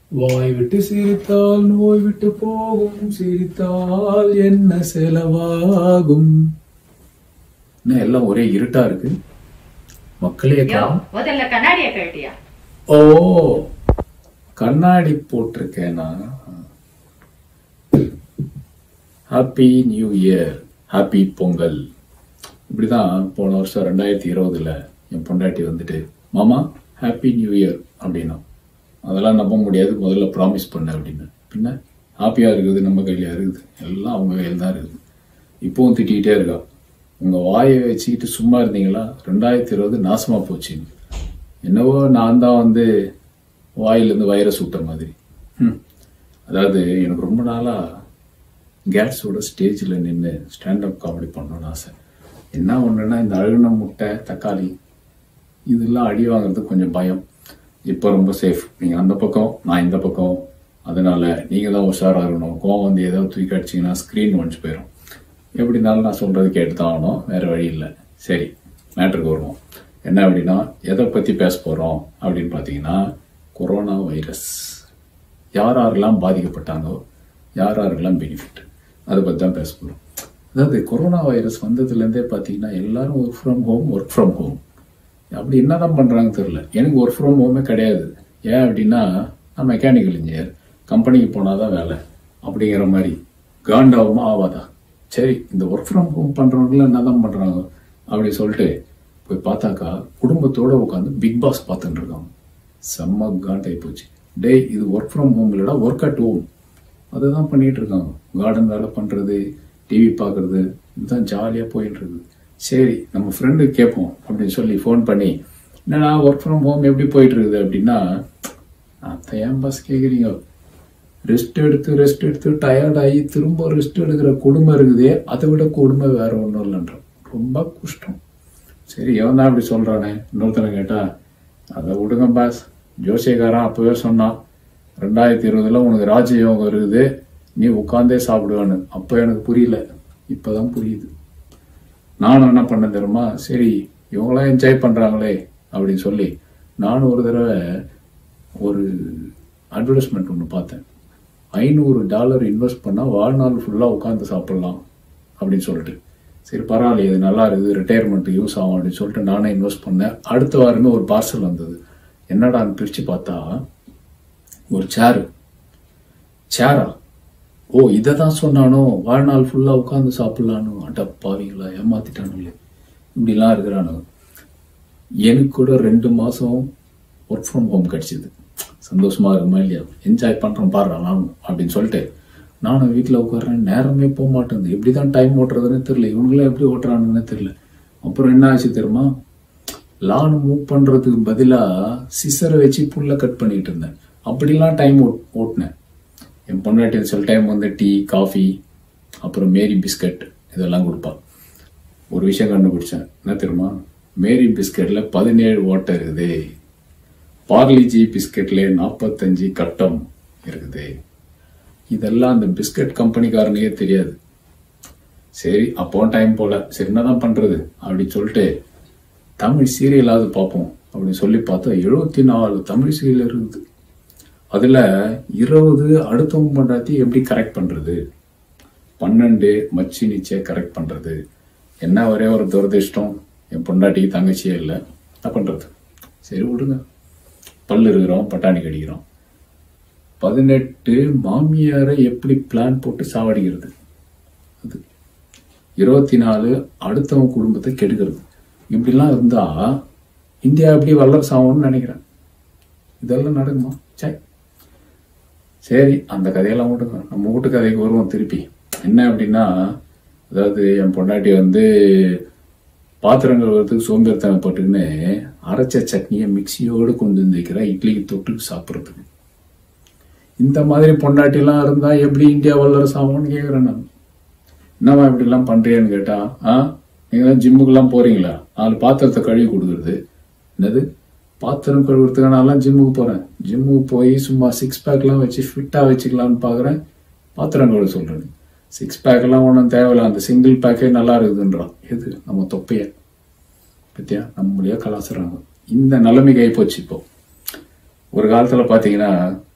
வாய் விட்டு சிரித்தால் நோய் விட்டு போகும் சிரித்தால் என்ன செலவாகும் என்ன எல்லாம் ஒரே இருட்டா இருக்கு மக்களே யோ காணோம். முதல்ல கண்ணாடிய கழட்டியா ஓ கண்ணாடி போட்டிருக்கேனா happy new year happy Pongal இப்படிதான் போன வருஷம் ரெண்டாயிரத்தி இருபதுல என் பொண்டாட்டி வந்துட்டு மாமா ஹாப்பி நியூ இயர் அப்படின்னா அதெல்லாம் நம்ப முடியாது முதல்ல ப்ராமிஸ் பண்ண அப்படின்னு பின்ன ஹாப்பியா இருக்குது நம்ம கையில இருக்குது எல்லாம் அவங்க கையில் தான் இருக்குது இப்பவும் திட்டிகிட்டே இருக்கா உங்க வாயை வச்சுக்கிட்டு சும்மா இருந்தீங்களா ரெண்டாயிரத்தி இருபது நாசமா போச்சுன்னு என்னவோ நான் தான் வந்து வாயிலிருந்து வைரஸ் விட்ட மாதிரி ம். அதாவது எனக்கு ரொம்ப நாளா கேட்ஸோட ஸ்டேஜில் நின்று ஸ்டாண்டப் காமெடி பண்ணணும்னு ஆசை என்ன ஒன்றுனா இந்த அழுகுன முட்டை தக்காளி இதெல்லாம் அடி வாங்குறது கொஞ்சம் பயம் இப்போ ரொம்ப சேஃப் நீங்கள் அந்த பக்கம் நான் இந்த பக்கம் அதனால நீங்கள் தான் உஷாராக இருக்கணும் கோவம் வந்து ஏதாவது தூக்கி அடிச்சிங்கன்னா ஸ்க்ரீன் ஒன்ஸ் போயிடும் எப்படி இருந்தாலும் நான் சொல்கிறது கேட்டு தான் ஆகணும் வேறு வழி இல்லை சரி மேட்ருக்கு வருவோம் என்ன அப்படின்னா எதை பற்றி பேச போகிறோம் அப்படின்னு பார்த்தீங்கன்னா கொரோனா வைரஸ் யார் யாரெல்லாம் பாதிக்கப்பட்டாங்களோ யார் யாருக்கெல்லாம் பெனிஃபிட் அதை பற்றி தான் பேச போகிறோம் அதாவது கொரோனா வைரஸ் வந்ததுலேருந்தே பார்த்தீங்கன்னா எல்லாரும் work from home work from home அப்படி என்னதான் பண்றாங்க தெரியல எனக்கு ஒர்க் ஃப்ரம் ஹோமே கிடையாது ஏன் அப்படின்னா நான் மெக்கானிக்கல் இன்ஜினியர் கம்பெனிக்கு போனாதான் வேலை அப்படிங்கிற மாதிரி காண்டாவுமா ஆவாதா சரி இந்த ஒர்க் ஃப்ரம் ஹோம் பண்றவங்களாம் என்னதான் பண்றாங்க அப்படி சொல்லிட்டு போய் பார்த்தாக்கா குடும்பத்தோட உட்காந்து பிக் பாஸ் பார்த்துட்டு இருக்காங்க செம்ம காண்டாகி போச்சு டேய் இது ஒர்க் ஃப்ரம் ஹோம் இல்லடா ஒர்க் அட் ஹோம் அதை தான் பண்ணிட்டு இருக்காங்க கார்டன் வேலை பண்றது டிவி பார்க்கறது இதுதான் ஜாலியாக போயிட்டு இருக்குது சரி நம்ம ஃப்ரெண்டு கேட்போம் அப்படின்னு சொல்லி ஃபோன் பண்ணி என்னடா ஒர்க் ஃப்ரம் ஹோம் எப்படி போயிட்டு இருக்குது அப்படின்னா அத்தை ஏன் பஸ் கேட்குறீங்க ரெஸ்ட் எடுத்து ரெஸ்ட் எடுத்து டயர்ட் ஆகி திரும்ப ரெஸ்ட் எடுக்கிற கொடுமை இருக்குதே அதை விட கொடுமை வேற ஒன்றும் இல்லைன்றோம் ரொம்ப கஷ்டம் சரி எவன் தான் அப்படி சொல்றானே இன்னொருத்தனை கேட்டா அதை விடுங்க பாஸ் ஜோசியக்காரன் அப்பவே சொன்னான் ரெண்டாயிரத்தி இருபதுல உனக்கு ராஜயோகம் இருக்குது நீ உட்காந்தே சாப்பிடுவான்னு அப்போ எனக்கு புரியல இப்பதான் புரியுது நானும் என்ன பண்ணேன் தெரியுமா சரி இவங்களாம் என்ஜாய் பண்றாங்களே அப்படின்னு சொல்லி நானும் ஒரு தடவை ஒரு அட்வர்டைஸ்மெண்ட் ஒன்று பார்த்தேன் ஐநூறு டாலர் இன்வெஸ்ட் பண்ணால் வாழ்நாள் ஃபுல்லாக உட்காந்து சாப்பிடலாம் அப்படின்னு சொல்லிட்டு சரி பரவாயில்ல இது நல்லா இருக்குது ரிட்டையர்மெண்ட் யூஸ் ஆகும் அப்படின்னு சொல்லிட்டு நானே இன்வெஸ்ட் பண்ணேன் அடுத்த வாரமே ஒரு பார்சல் வந்தது என்னடான்னு பிரித்து பார்த்தா ஒரு சேரு சேரா ஓ இதை தான் சொன்னானோ வாழ்நாள் ஃபுல்லாக உட்காந்து சாப்பிட்லானோ அட பாவீங்களா ஏமாத்திட்டானுங்களே இப்படிலாம் இருக்கிறானுங்க எனக்கு கூட ரெண்டு மாதம் ஒர்க் ஃப்ரம் ஹோம் கிடைச்சிது சந்தோஷமா இருக்குமா இல்லையா என்ஜாய் பண்ணுறேன் பாடுறா நானும் அப்படின்னு சொல்லிட்டு நானும் வீட்டில் உட்கார்றேன் நேரமே போக மாட்டேங்குது எப்படி தான் டைம் ஓட்டுறதுன்னு தெரியல இவங்களாம் எப்படி ஓட்டுறானுங்கன்னு தெரியல அப்புறம் என்ன ஆச்சு தெரியுமா லான் மூவ் பண்ணுறதுக்கு பதிலாக சிசரை வச்சு புல்லை கட் பண்ணிட்டு இருந்தேன் அப்படிலாம் டைம் ஓட்டினேன் என் பொண்டாட்டி சில டைம் வந்து டீ காஃபி அப்புறம் மேரி பிஸ்கட் இதெல்லாம் கொடுப்பா ஒரு விஷயம் கண்டுபிடிச்சேன் என்ன தெரியுமா மேரி பிஸ்கட்ல பதினேழு ஓட்டை இருக்குது பார்லிஜி பிஸ்கட்ல நாற்பத்தஞ்சு கட்டம் இருக்குது இதெல்லாம் அந்த பிஸ்கட் கம்பெனிக்காரனுக்கே தெரியாது சரி அப்போ டைம் போல சரி என்னதான் பண்றது அப்படின்னு சொல்லிட்டு தமிழ் சீரியலாவது பார்ப்போம் அப்படின்னு சொல்லி பார்த்தா எழுபத்தி நாலு தமிழ் சீரியல் இருக்குது அதுல இருபது அடுத்தவங்க பொண்டாட்டி எப்படி கரெக்ட் பண்றது பன்னெண்டு மச்சி நிச்சய கரெக்ட் பண்றது என்ன ஒரே ஒரு துரதிர்ஷ்டம் என் பொண்டாட்டிக்கு தங்கச்சியே இல்லை என்ன பண்றது சரி விடுங்க பல்லு இருக்கிறோம் பட்டாணி கடிக்கிறோம் பதினெட்டு மாமியாரை எப்படி பிளான் போட்டு சாவடிக்கிறது அது இருபத்தி நாலு அடுத்தவங்க குடும்பத்தை கெடுக்கிறது இப்படிலாம் இருந்தா இந்தியா எப்படி வல்லரசு ஆகும்னு நினைக்கிறேன் இதெல்லாம் நடக்குமா சரி சரி அந்த கதையெல்லாம் விட்டுங்க நம்ம வீட்டு கதைக்கு வருவோம் திருப்பி என்ன அப்படின்னா அதாவது என் பொண்டாட்டி வந்து பாத்திரங்கள் வரதுக்கு சோம்பேறித்தனப்பட்டுன்னு அரைச்ச சட்னியை மிக்சியோடு கொண்டு வந்து வைக்கிறா இட்லிக்கு தொட்டுக்கு சாப்பிட்றதுக்கு இந்த மாதிரி பொண்டாட்டிலாம் இருந்தா எப்படி இந்தியா வல்லரசு ஆகும்னு கேட்குறேன் நான் என்னவா இப்படிலாம் பண்றியேன்னு கேட்டா ஆ நீங்களாம் ஜிம்முக்கெல்லாம் போறீங்களா நாலு பாத்திரத்தை கழுவி கொடுக்குறது என்னது பாத்திரம் கழுவுறதுக்கு நான்லாம் ஜிம்முக்கு போறேன் ஜிம்முக்கு போய் சும்மா சிக்ஸ் பேக்லாம் வச்சு ஃபிட்டா வச்சுக்கலாம்னு பாக்குறேன் பாத்திரம் கழுவ சொல்றேன் சிக்ஸ் பேக்கெல்லாம் ஒன்றும் தேவையில்ல அந்த சிங்கிள் பேக்கே நல்லா இருக்குதுன்றான் எது நம்ம தொப்பைய பத்தியா நம்மளையா கலாசுறாங்க இந்த நிலைமைக்கு ஆகி போச்சு இப்போ ஒரு காலத்துல பாத்தீங்கன்னா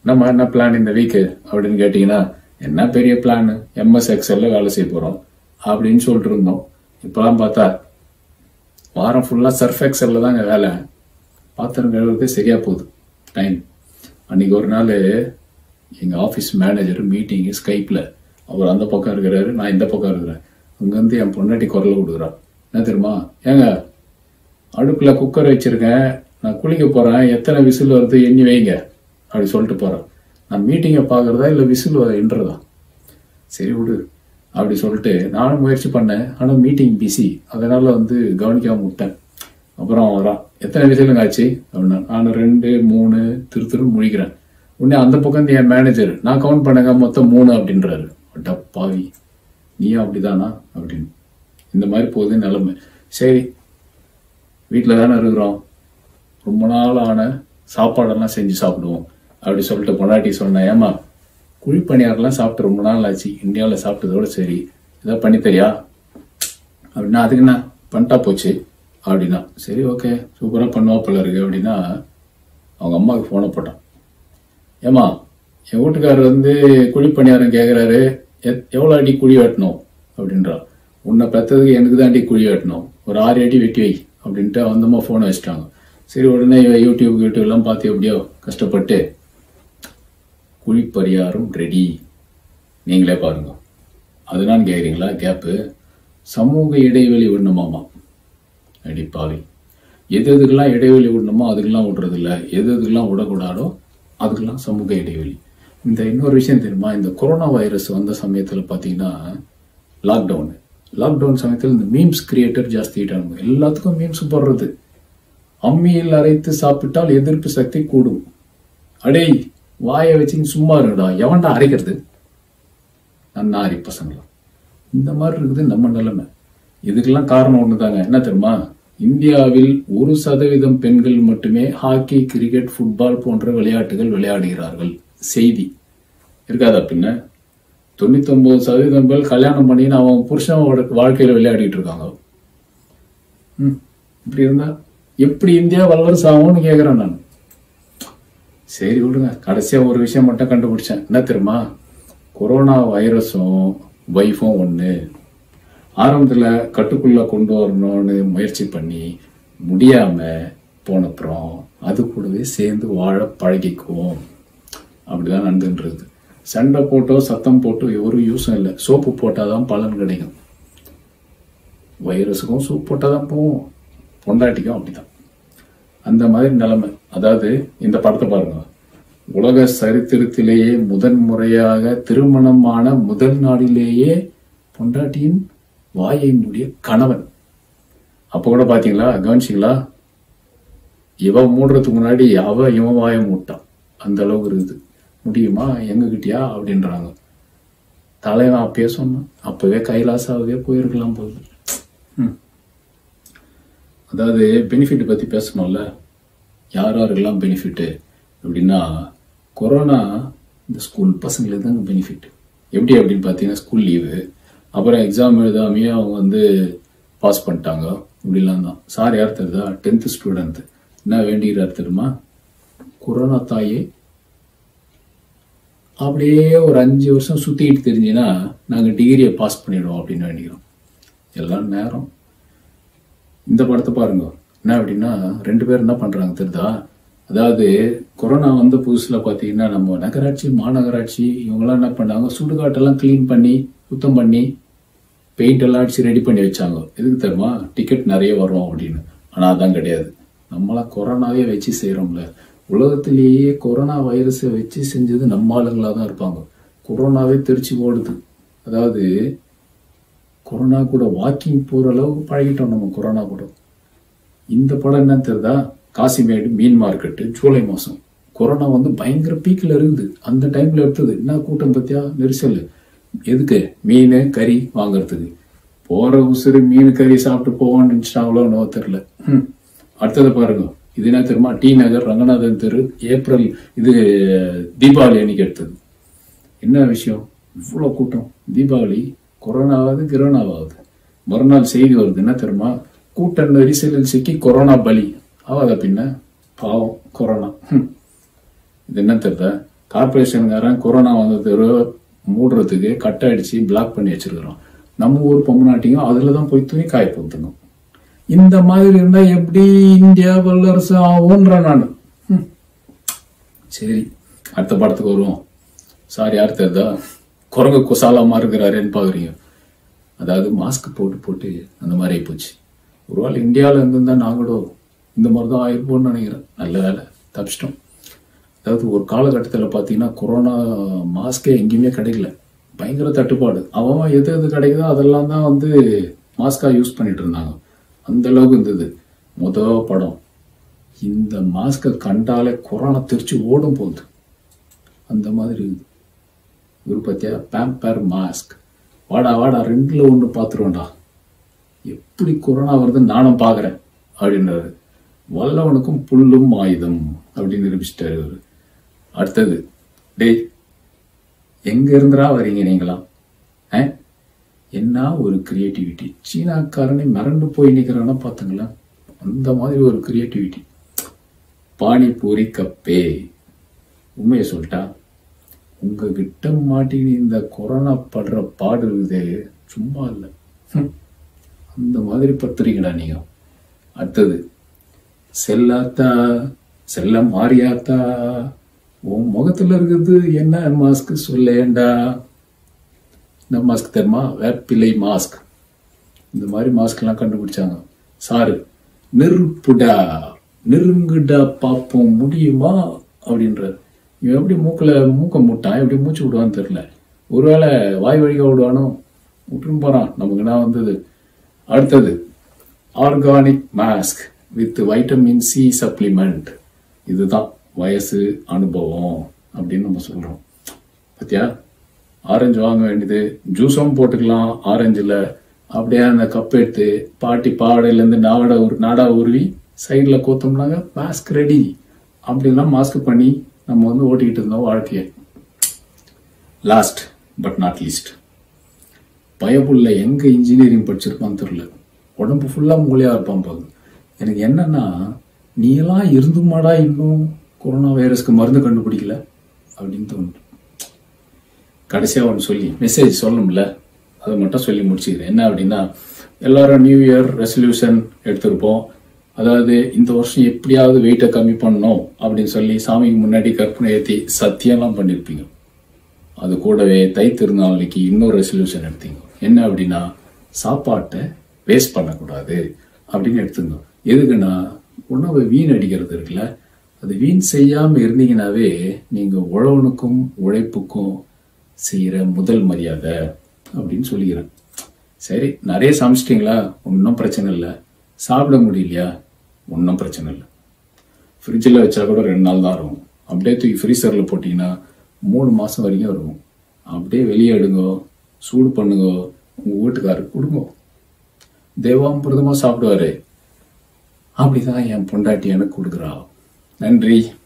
நம்ம என்ன பிளான் இந்த வீக்கு அப்படின்னு கேட்டீங்கன்னா என்ன பெரிய பிளான் எம்எஸ் எக்ஸல்ல வேலை செய்ய போறோம் அப்படின்னு சொல்லிட்டு இருந்தோம் இப்பெல்லாம் பார்த்தா வாரம் ஃபுல்லா சர்ஃப் எக்ஸல்ல தாங்க வேலை பாத்திரம் கழுவுறதே சரியா போகுது டைம் அன்னைக்கு ஒரு நாள் எங்க ஆபீஸ் மேனேஜர் மீட்டிங் ஸ்கைப்ல அவர் அந்த பக்கம் இருக்கிறாரு நான் இந்த பக்கம் இருக்கிறேன் அங்க இருந்து என் பொண்டாட்டி குரல் கொடுக்குறா என்ன தெரியுமா ஏங்க அடுப்புல குக்கர் வச்சிருக்கேன் நான் குளிக்க போறேன் எத்தனை விசில் வருது எண்ணி வைங்க அப்படி சொல்லிட்டு போறேன் நான் மீட்டிங்கை பார்க்கறதா இல்லை விசில் என்றதா சரி விடு அப்படி சொல்லிட்டு நானும் முயற்சி பண்ணேன் ஆனால் மீட்டிங் பிஸி அதனால வந்து கவனிக்காம விட்டேன் அப்புறம் வரான் எத்தனை விசிலுங்க ஆச்சு அப்படின்னா நான் ரெண்டு மூணு திரு திரு முழிக்கிறேன் உடனே அந்த பக்கம் இருந்து என் மேனேஜர் நான் கவுண்ட் பண்ணுங்க மொத்தம் மூணு அப்படின்றாரு அட பாவி நீயும் அப்படிதானா அப்படின்னு இந்த மாதிரி போகுது நிலைமை சரி வீட்டில் தானே இருக்கிறோம் ரொம்ப நாள் ஆன சாப்பாடெல்லாம் செஞ்சு சாப்பிடுவோம் அப்படி சொல்லிட்டு பொண்டாட்டி சொன்னேன் ஏமா குழிப்பணியாரெல்லாம் சாப்பிட்டு ரொம்ப நாள் ஆச்சு இந்தியாவில் சாப்பிட்டதோட சரி ஏதாவது பண்ணி தரியா அப்படின்னா அதுக்கு என்ன பண்ணிட்டா போச்சு அப்படின்னா சரி ஓகே சூப்பராக பண்ணுவா போல இருக்கு அப்படின்னா அவங்க அம்மாவுக்கு ஃபோனை போட்டான் ஏமா என் வீட்டுக்காரர் வந்து குழிப்பணியாரம் கேட்குறாரு எவ்வளோ அடி குழி வெட்டணும் அப்படின்றா உன்னை பெற்றதுக்கு எனக்கு தான் அடி குழி வெட்டணும் ஒரு ஆறு அடி வெட்டி வை அப்படின்ட்டு வந்தம்மா ஃபோனை வச்சுட்டாங்க சரி உடனே யூடியூப் யூடியூப் எல்லாம் பார்த்து எப்படியோ கஷ்டப்பட்டு குழிப்பரியாரம் ரெடி நீங்களே பாருங்க அதுதான் கேட்குறீங்களா கேப்பு சமூக இடைவெளி விடணுமாமா அடி பாவி எது எதுக்கெல்லாம் இடைவெளி விடணுமோ அதுக்கெல்லாம் விடுறது இல்ல எது எதுக்கெல்லாம் விடக்கூடாதோ அதுக்கெல்லாம் சமூக இடைவெளி இந்த இன்னொரு விஷயம் தெரியுமா இந்த கொரோனா வைரஸ் வந்த சமயத்தில் பார்த்தீங்கன்னா லாக்டவுன் லாக்டவுன் சமயத்தில் இந்த மீம்ஸ் கிரியேட்டர் ஜாஸ்திட்டாங்க எல்லாத்துக்கும் மீம்ஸ் போடுறது அம்மியில் அரைத்து சாப்பிட்டால் எதிர்ப்பு சக்தி கூடும் அடேய் வாயை வச்சுன்னு சும்மா இருடா எவன்டா அரைக்கிறது நன்னாரி பசங்களா இந்த மாதிரி இருக்குது நம்ம நிலைமை இதுக்கெல்லாம் காரணம் ஒண்ணுதாங்க என்ன தெரியுமா இந்தியாவில் ஒரு சதவீதம் பெண்கள் மட்டுமே ஹாக்கி கிரிக்கெட் ஃபுட்பால் போன்ற விளையாட்டுகள் விளையாடுகிறார்கள் செய்தி இருக்காதா பின்ன தொண்ணூத்தி ஒன்பது சதவீதம் பேர் கல்யாணம் பண்ணின்னு அவன் புருஷன் வாழ்க்கையில விளையாடிட்டு இருக்காங்க ம், இப்படி இருந்தா எப்படி இந்தியா வல்லரசு ஆகும்னு கேக்குறேன் நான் சரி விடுங்க கடைசியா ஒரு விஷயம் மட்டும் கண்டுபிடிச்சேன் என்ன தெரியுமா கொரோனா வைரஸும் வைஃபும் ஒண்ணு ஆரம்பத்துல கட்டுக்குள்ள கொண்டு வரணும்னு முயற்சி பண்ணி முடியாம போனப்புறம் அது கூடவே சேர்ந்து வாழ பழகிக்குவோம் அப்படிதான் நடந்துன்றது சண்டை போட்டோ சத்தம் போட்டோ ஒரு யூஸும் இல்லை சோப்பு போட்டாதான் பலன் கிடைக்கும் வைரஸுக்கும் சோப்பு போட்டாதான் போவோம் பொண்டாட்டிக்கும் அப்படிதான் அந்த மாதிரி நிலைமை அதாவது இந்த படத்தை பாருங்க உலக சரித்திரத்திலேயே முதன் முறையாக திருமணமான முதல் நாளிலேயே பொண்டாட்டியின் வாயை மூடிய கணவன் அப்ப கூட பாத்தீங்களா கவனிச்சிங்களா இவன் மூடுறதுக்கு முன்னாடி அவ இவன் வாயை மூட்டான் அந்த அளவுக்கு இருக்குது முடியுமா எங்க கிட்டயா அப்படின்றாங்க தலைவன் அப்பயே சொன்னான் அப்பவே கைலாசாவே போயிருக்கலாம் போகுது ம். அதாவது பெனிஃபிட் பத்தி பேசணும்ல யார் யாருக்கெல்லாம் பெனிஃபிட் அப்படின்னா கொரோனா இந்த ஸ்கூல் பசங்களுக்கு தாங்க பெனிஃபிட் எப்படி அப்படின்னு பார்த்தீங்கன்னா ஸ்கூல் லீவு அப்புறம் எக்ஸாம் எழுதாமையே அவங்க வந்து பாஸ் பண்ணிட்டாங்க இப்படிலாம் தான் சார் யார் தெரியுதா டென்த்து ஸ்டூடெண்ட் என்ன வேண்டிக்கிறார் தெரியுமா கொரோனா தாயே அப்படியே ஒரு அஞ்சு வருஷம் சுத்திட்டு தெரிஞ்சுன்னா நாங்க டிகிரியை பாஸ் பண்ணிடுவோம் அப்படின்னு வேண்டிக்கிறோம் எல்லாம் நேரம் இந்த படத்தை பாருங்க என்ன அப்படின்னா ரெண்டு பேரும் என்ன பண்றாங்க தெரியுதா அதாவது கொரோனா வந்த புதுசுல பாத்தீங்கன்னா நம்ம நகராட்சி மாநகராட்சி இவங்கெல்லாம் என்ன பண்ணாங்க சுடுகாட்டெல்லாம் க்ளீன் பண்ணி சுத்தம் பண்ணி பெயிண்ட் எல்லாம் அடிச்சு ரெடி பண்ணி வச்சாங்க எதுக்கு தெரியுமா டிக்கெட் நிறைய வரும் அப்படின்னு ஆனா அதான் கிடையாது நம்மளாம் கொரோனாவே வச்சு செய்யறோம்ல உலகத்திலேயே கொரோனா வைரஸை வச்சு செஞ்சது நம்ம ஆளுங்களா தான் இருப்பாங்க கொரோனாவே தெரிச்சு ஓடுது அதாவது கொரோனா கூட வாக்கிங் போற அளவுக்கு பழகிட்டோம் நம்ம கொரோனா கூட இந்த படம் என்ன தெரியுதா காசிமேடு மீன் மார்க்கெட்டு ஜூலை மாசம் கொரோனா வந்து பயங்கர பீக்கில் இருக்குது அந்த டைம்ல எடுத்தது என்ன கூட்டம் பத்தியா நெரிசல் எதுக்கு மீன் கறி வாங்குறதுக்கு போற உசுறு மீன் கறி சாப்பிட்டு போவான்னு நினைச்சிட்டாங்களோ என்னவோ தெரியல ஹம். அடுத்தது பாருங்க இது என்ன தெரியுமா டி நகர் ரங்கநாதன் தெரு ஏப்ரல் இது தீபாவளி அன்னைக்கு எடுத்தது என்ன விஷயம் இவ்வளோ கூட்டம் தீபாவளி கொரோனாவாவது கிரோனாவாவது மறுநாள் செய்தி வருது என்ன தெரியுமா கூட்ட நெரிசலில் சிக்கி கொரோனா பலி ஆவாத பின்ன பாவம் கொரோனா ஹம். இது என்ன தெரியுதா கார்பரேஷன்காரன் கொரோனா வந்தது மூடுறதுக்கு கட் அடிச்சு பிளாக் பண்ணி வச்சிருக்கிறோம் நம்ம ஊர் பொம்மநாட்டியும் அதுல தான் போய் துணி காய போத்துணும் இந்த மாதிரி இருந்தா எப்படி இந்தியா வல்லரசு ஆகும்ன்ற நான் ம். சரி அடுத்த படத்துக்கு வருவோம் சாரி யார் தெரியுதா குரங்கு குசாலாமா இருக்கிறாருன்னு பாக்குறீங்க அதாவது மாஸ்க் போட்டு போட்டு அந்த மாதிரி ஆயிப்போச்சு ஒருவேளை இந்தியாவில் இருந்திருந்தா நாங்களும் இந்த மாதிரி தான் ஆயிருப்போம்னு நினைக்கிறேன் நல்ல வேலை தப்பிச்சிட்டோம் அதாவது ஒரு காலகட்டத்தில் பார்த்தீங்கன்னா கொரோனா மாஸ்கே எங்கேயுமே கிடைக்கல பயங்கர தட்டுப்பாடு அவன் அவன் எது எது கிடைக்குதோ அதெல்லாம் தான் வந்து மாஸ்கா யூஸ் பண்ணிட்டு இருந்தாங்க அந்த அளவுக்கு இருந்தது முத படம் இந்த மாஸ்கை கண்டாலே கொரோனா திருச்சி ஓடும் போகுது அந்த மாதிரி இருக்குது இவர் பார்த்தியா பேம்பர் மாஸ்க் வாடா வாடா ரெண்டுல ஒன்று பார்த்துருவோம்டா எப்படி கொரோனா வருதுன்னு நானும் பார்க்குறேன் அப்படின்றாரு வல்லவனுக்கும் புல்லும் ஆயுதம் அப்படின்னு நிரூபிச்சிட்டாரு இவரு அடுத்தது டேய் எங்க இருந்துடா வரீங்க நீங்களாம் ஆ? என்ன ஒரு கிரியேட்டிவிட்டி சீனாக்காரனே மிரண்டு போய் நிற்கிறானா பார்த்துங்களா அந்த மாதிரி ஒரு கிரியேட்டிவிட்டி பானிபூரி கப்பே உண்மையை சொல்லிட்டா உங்ககிட்ட மாட்டிக்கிட்டு இந்த கொரோனா படுற பாடு இருக்குதே சும்மா இல்லை ஹம். அந்த மாதிரி பத்துறீங்கடா நீங்க அடுத்தது செல்லாத்தா செல்ல மாறியாத்தா உன் முகத்துல இருக்கிறது என்ன மாஸ்க் சொல்லேண்டா இந்த மாஸ்க் தெரியுமா வேப்பிலை மாஸ்க் இந்த மாதிரி மாஸ்க்லாம் கண்டுபிடிச்சாங்க சாரு நெருப்புடா நெருங்குடா பார்ப்போம் முடியுமா அப்படின்றாரு இவன் எப்படி மூக்கில் மூக்க மூட்டான் எப்படி மூச்சு விடுவான்னு தெரியல ஒருவேளை வாய் வழியாக விடுவானோ விட்டுன்னு போறான் நமக்கு என்ன வந்தது அடுத்தது organic mask with vitamin C supplement இதுதான் வயசு அனுபவம் அப்படின்னு நம்ம சொல்றோம் பாத்தியா ஆரஞ்சு வாங்க வேண்டியது ஜூஸும் போட்டுக்கலாம் ஆரஞ்சில் அப்படியே அந்த கப் எடுத்து பாட்டி பாடையிலேருந்து நாவடை உரு நாடா உருவி சைடில் கோத்தோம்னாங்க மாஸ்க் ரெடி அப்படிலாம் மாஸ்க் பண்ணி நம்ம வந்து ஓட்டிக்கிட்டு இருந்தோம் வாழ்க்கையை லாஸ்ட் பட் நாட் லீஸ்ட் பயப்புள்ள எங்க இன்ஜினியரிங் படிச்சிருப்பான்னு தெரியல உடம்பு ஃபுல்லா மூளையா இருப்பான் போது எனக்கு என்னன்னா நீ எல்லாம் இருந்துமாடா இன்னும் கொரோனா வைரஸ்க்கு மருந்து கண்டுபிடிக்கல அப்படின்னு தோணுது கடைசியா ஒன்று சொல்லி மெசேஜ் சொல்லணும்ல அதை மட்டும் சொல்லி முடிச்சுக்கிறேன் என்ன அப்படின்னா எல்லாரும் நியூ இயர் ரெசல்யூஷன் எடுத்திருப்போம் அதாவது இந்த வருஷம் எப்படியாவது வெயிட்டை கம்மி பண்ணணும் அப்படின்னு சொல்லி சாமிக்கு முன்னாடி கற்பனை ஏற்றி சத்தியம்லாம் பண்ணியிருப்பீங்க அது கூடவே தை திருநாளைக்கு இன்னொரு ரெசல்யூஷன் எடுத்தீங்க என்ன அப்படின்னா சாப்பாட்டை வேஸ்ட் பண்ணக்கூடாது அப்படின்னு எடுத்துங்க எதுக்குன்னா உணவை வீண் அடிக்கிறது இருக்குல்ல அது வீண் செய்யாம இருந்தீங்கன்னாவே நீங்க உழவனுக்கும் உழைப்புக்கும் செய்யற முதல் மரியாதை அப்படின்னு சொல்லிக்கிறேன் சரி நிறைய சமைச்சிட்டிங்களா ஒன்றும் பிரச்சனை இல்லை சாப்பிட முடியலையா ஒன்றும் பிரச்சனை இல்லை ஃப்ரிட்ஜில் வச்சா கூட ரெண்டு நாள் தான் இருக்கும் அப்படியே தூக்கி ஃப்ரீசரில் போட்டிங்கன்னா மூணு மாதம் வரைக்கும் இருக்கும் அப்படியே வெளியே எடுங்கோ சூடு பண்ணுங்கோ உங்கள் வீட்டுக்காரருக்கு கொடுங்க தேவாமிரதமாக சாப்பிடுவாரு அப்படிதான் என் பொண்டாட்டி எனக்கு கொடுக்குறா நன்றி